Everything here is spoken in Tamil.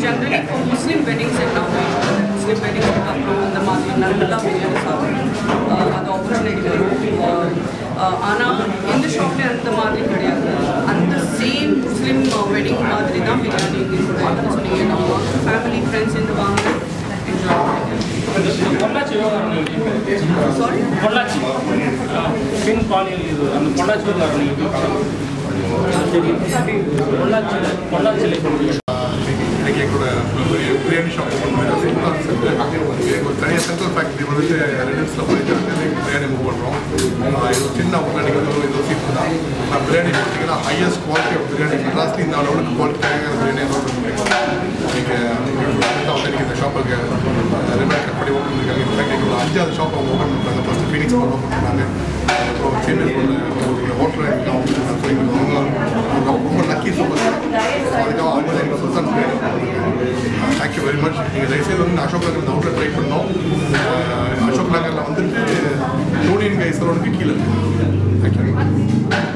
ஜென்ரலி இப்போ முஸ்லீம் வெட்டிங்ஸ் எல்லாமே முஸ்லீம் வெட்டிங்ஸ்க்கு அப்புறம் அந்த மாதிரி நல்லா பிரியாணி சாப்பிடணும் ஆஹ் அது ஆப்பர்ச்சுனிட்டி வரும் ஆனால் இந்த ஷாப்பில் அந்த மாதிரி கிடையாது அந்த சேம் முஸ்லீம் வெட்டிங் மாதிரி தான் பிரியாணி இங்கே கொடுப்பாங்க ஸோ நீங்கள் நம்ம ஃபேமிலி ஃப்ரெண்ட்ஸ் இந்த வாங்க என்ஜாய் பண்ணுங்க பொள்ளாச்சி விவகாரம் நீங்க சாரி பொள்ளாச்சி பின் பாலியல் இது அந்த பொள்ளாச்சி விவகாரம் நீங்க எப்படி பார்க்கணும்? பொள்ளாச்சி பொள்ளாச்சியில் இப்போ இன்னைக்கு எங்களோட ஒரு பிரியாணி ஷாப் ஓப்பன் பண்ணி ஒரு தனியாக சென்ட்ரல் ஃபேக்ட்ரி வந்துட்டு ரெண்டன்ஸில் போயிட்டு அங்கே பிரியாணி மூவ் பண்ணுறோம் இது ஒரு சின்ன அவுட்ல நீங்கள் வந்து இது சீட் தான் நான் பிரியாணி பார்த்தீங்கன்னா ஹையஸ்ட் குவாலிட்டி ஆஃப் பிரியாணி மெட்ராஸ்ல இந்த அளவுக்கு குவாலிட்டியாக பிரியாணி நீங்கள் வந்து எனக்கு இந்த ஷாப்புக்கு ரிமைண்ட் கட் பண்ணி ஓப்பன் பண்ணிருக்காங்க இன்ஃபேக்ட் எங்களோட அஞ்சாவது ஷாப் அவங்க ஓப்பன் பண்ணுறாங்க ஃபஸ்ட்டு ஃபீனிக்ஸ் ஓப்பன் பண்ணாங்க அப்புறம் சேமியல் ஒரு ஹோட்டல் எனக்கு அவங்க ரொம்ப லக்கி சூப்பர் அதுக்காக அவங்க எங்கள் சுல்தான் தேங்க்யூ வெரி மச் நீங்கள் தயவுசெய்து வந்து அசோக் நகர் இந்த அவுட்லெட் ட்ரை பண்ணோம் அஹ் அசோக் நகரில் வந்துட்டு யூனியன் கை சலோனுக்கு கீழே தேங்க்யூ